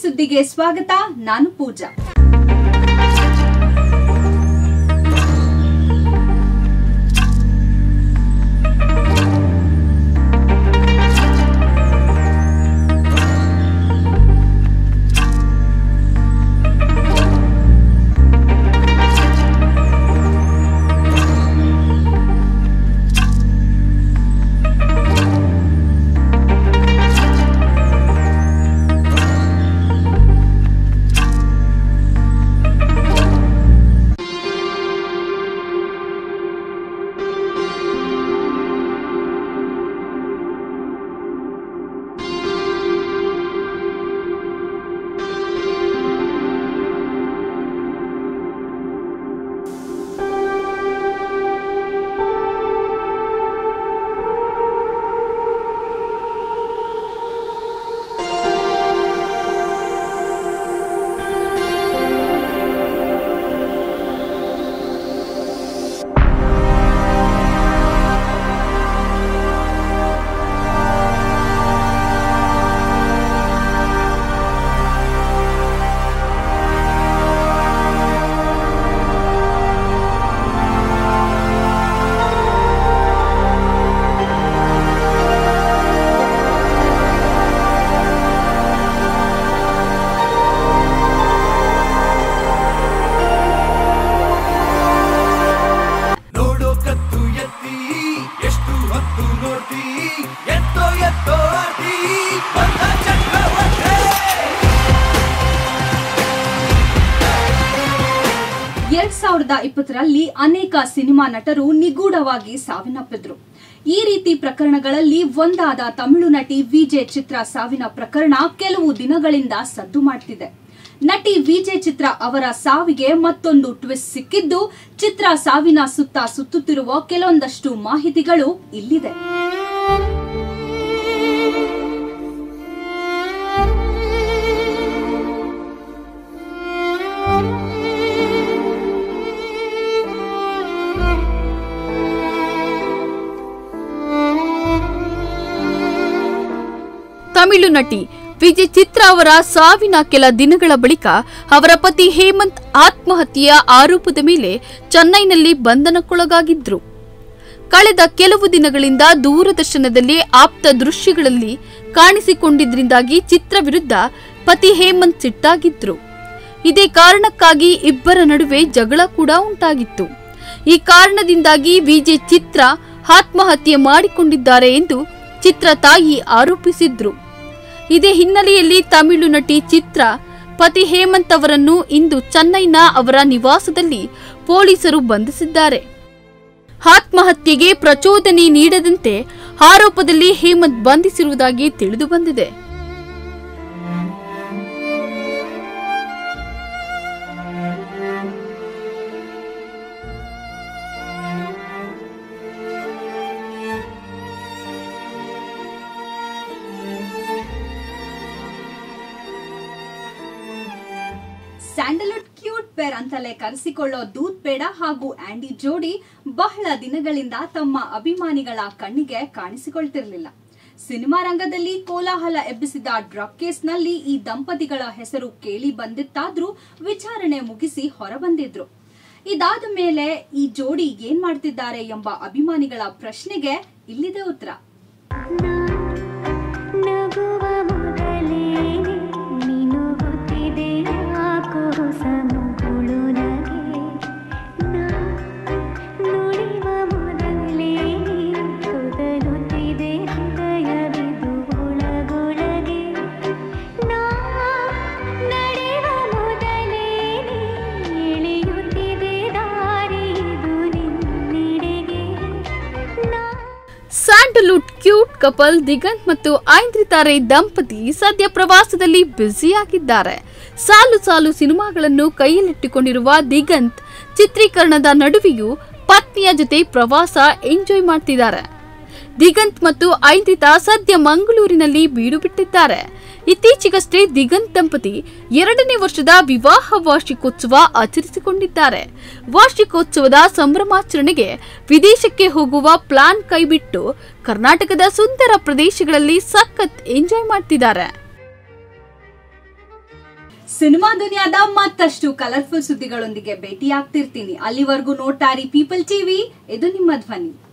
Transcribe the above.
ಸುದ್ದಿಗೆ ಸ್ವಾಗತ ನಾನು ಪೂಜಾ ನೋಡೋ ಕತ್ತು ಎತ್ತಿ ಎಷ್ಟು ಹೊತ್ತು ನೋಡ್ತಿ ಎತ್ತೋ ಎತ್ತೋ ಆರ್ತಿ ಬಂದ ಚಕ್ರವರ್ತಿ ಎರಡ್ ಸಾವಿರದ ಇಪ್ಪತ್ತರಲ್ಲಿ ಅನೇಕ ಸಿನಿಮಾ ನಟರು ನಿಗೂಢವಾಗಿ ಸಾವಿನಪ್ಪಿದ್ರು ಈ ರೀತಿ ಪ್ರಕರಣಗಳಲ್ಲಿ ಒಂದಾದ ತಮಿಳು ನಟಿ ವಿಜೆ ಚಿತ್ರ ಸಾವಿನ ಪ್ರಕರಣ ಕೆಲವು ದಿನಗಳಿಂದ ಸದ್ದು ಮಾಡ್ತಿದೆ ನಟಿ ವಿಜೆ ಚಿತ್ರ ಅವರ ಸಾವಿಗೆ ಮತ್ತೊಂದು ಟ್ವಿಸ್ಟ್ ಸಿಕ್ಕಿದ್ದು ಚಿತ್ರ ಸಾವಿನ ಸುತ್ತ ಸುತ್ತುತ್ತಿರುವ ಕೆಲವೊಂದಷ್ಟು ಮಾಹಿತಿಗಳು ಇಲ್ಲಿದೆ ತಮಿಳು ನಟಿ ವಿಜಯ್ ಚಿತ್ರ ಅವರ ಸಾವಿನ ಕೆಲ ದಿನಗಳ ಬಳಿಕ ಅವರ ಪತಿ ಹೇಮಂತ್ ಆತ್ಮಹತ್ಯೆಯ ಆರೋಪದ ಮೇಲೆ ಚೆನ್ನೈನಲ್ಲಿ ಬಂಧನಕ್ಕೊಳಗಾಗಿದ್ರು ಕಳೆದ ಕೆಲವು ದಿನಗಳಿಂದ ದೂರದರ್ಶನದಲ್ಲಿ ಆಪ್ತ ದೃಶ್ಯಗಳಲ್ಲಿ ಕಾಣಿಸಿಕೊಂಡಿದ್ರಿಂದಾಗಿ ಚಿತ್ರ ವಿರುದ್ಧ ಪತಿ ಹೇಮಂತ್ ಸಿಟ್ಟಾಗಿದ್ರು ಇದೇ ಕಾರಣಕ್ಕಾಗಿ ಇಬ್ಬರ ನಡುವೆ ಜಗಳ ಕೂಡ ಉಂಟಾಗಿತ್ತು ಈ ಕಾರಣದಿಂದಾಗಿ ವಿಜಯ್ ಚಿತ್ರ ಆತ್ಮಹತ್ಯೆ ಮಾಡಿಕೊಂಡಿದ್ದಾರೆ ಎಂದು ಚಿತ್ರ ತಾಯಿ ಆರೋಪಿಸಿದ್ರು ಇದೇ ಹಿನ್ನೆಲೆಯಲ್ಲಿ ತಮಿಳು ನಟಿ ಚಿತ್ರ ಪತಿ ಹೇಮಂತ್ ಅವರನ್ನು ಇಂದು ಚೆನ್ನೈನ ಅವರ ನಿವಾಸದಲ್ಲಿ ಪೊಲೀಸರು ಬಂಧಿಸಿದ್ದಾರೆ ಆತ್ಮಹತ್ಯೆಗೆ ಪ್ರಚೋದನೆ ನೀಡದಂತೆ ಆರೋಪದಲ್ಲಿ ಹೇಮಂತ್ ಬಂಧಿಸಿರುವುದಾಗಿ ತಿಳಿದು ಬಂದಿದೆ ಸ್ಯಾಂಡಲ್ವುಡ್ ಕ್ಯೂಟ್ ಪೇರ್ ಅಂತಲೇ ಕರೆಸಿಕೊಳ್ಳೋ ದೂತ್ ಪೇಡ ಹಾಗೂ ಆಂಡಿ ಜೋಡಿ ಬಹಳ ದಿನಗಳಿಂದ ತಮ್ಮ ಅಭಿಮಾನಿಗಳ ಕಣ್ಣಿಗೆ ಕಾಣಿಸಿಕೊಳ್ತಿರ್ಲಿಲ್ಲ ಸಿನಿಮಾ ರಂಗದಲ್ಲಿ ಕೋಲಾಹಲ ಎಬ್ಬಿಸಿದ ಡ್ರಗ್ ಕೇಸ್ನಲ್ಲಿ ಈ ದಂಪತಿಗಳ ಹೆಸರು ಕೇಳಿ ಬಂದಿತ್ತಾದ್ರೂ ವಿಚಾರಣೆ ಮುಗಿಸಿ ಹೊರಬಂದಿದ್ರು ಇದಾದ ಮೇಲೆ ಈ ಜೋಡಿ ಏನ್ ಮಾಡ್ತಿದ್ದಾರೆ ಎಂಬ ಅಭಿಮಾನಿಗಳ ಪ್ರಶ್ನೆಗೆ ಇಲ್ಲಿದೆ ಉತ್ತರ ನಗುವ ಮೊದಲೇ ಮಿನುಗುತ್ತಿದೆ ಯಾಕೋ ಸಮುಗುಳು ನಗೆ ನಾ ನುಡಿವ ಮೊದಲೇ ತೊದಲುತ್ತಿದೆ ಹೃದಯವಿದು ಒಳಗೊಳಗೆ ನಾ ನಡೆವ ಮೊದಲೇ ಎಳೆಯುತ್ತಿದೆ ದಾರಿದು ನಿನ್ನೆಡೆಗೆ ನಾ ಸ್ಯಾಂಡಲ್ವುಡ್ ಕ್ಯೂಟ್ ಕಪಲ್ ದಿಗಂತ್ ಮತ್ತು ಐಂದ್ರಿತಾರೆ ದಂಪತಿ ಸದ್ಯ ಪ್ರವಾಸದಲ್ಲಿ ಬ್ಯುಸಿಯಾಗಿದ್ದಾರೆ ಸಾಲು ಸಾಲು ಸಿನಿಮಾಗಳನ್ನು ಕೈಯಲ್ಲಿಟ್ಟುಕೊಂಡಿರುವ ದಿಗಂತ್ ಚಿತ್ರೀಕರಣದ ನಡುವೆಯೂ ಪತ್ನಿಯ ಜೊತೆ ಪ್ರವಾಸ ಎಂಜಾಯ್ ಮಾಡ್ತಿದ್ದಾರೆ ದಿಗಂತ್ ಮತ್ತು ಐಂದ್ರಿತಾ ಸದ್ಯ ಮಂಗಳೂರಿನಲ್ಲಿ ಬೀಡು ಬಿಟ್ಟಿದ್ದಾರೆ ಇತ್ತೀಚೆಗಷ್ಟೇ ದಿಗಂತ್ ದಂಪತಿ ಎರಡನೇ ವರ್ಷದ ವಿವಾಹ ವಾರ್ಷಿಕೋತ್ಸವ ಆಚರಿಸಿಕೊಂಡಿದ್ದಾರೆ ವಾರ್ಷಿಕೋತ್ಸವದ ಸಂಭ್ರಮಾಚರಣೆಗೆ ವಿದೇಶಕ್ಕೆ ಹೋಗುವ ಪ್ಲಾನ್ ಕೈಬಿಟ್ಟು ಕರ್ನಾಟಕದ ಸುಂದರ ಪ್ರದೇಶಗಳಲ್ಲಿ ಸಖತ್ ಎಂಜಾಯ್ ಮಾಡ್ತಿದ್ದಾರೆ ಸಿನಿಮಾ ದುನಿಯಾದ ಮತ್ತಷ್ಟು ಕಲರ್ಫುಲ್ ಸುದ್ದಿಗಳೊಂದಿಗೆ ಭೇಟಿ ಆಗ್ತಿರ್ತೀನಿ ಅಲ್ಲಿವರೆಗೂ ನೋಡ್ತಾರಿ ಪೀಪಲ್ ಟಿವಿ ಇದು ನಿಮ್ಮ ಧ್ವನಿ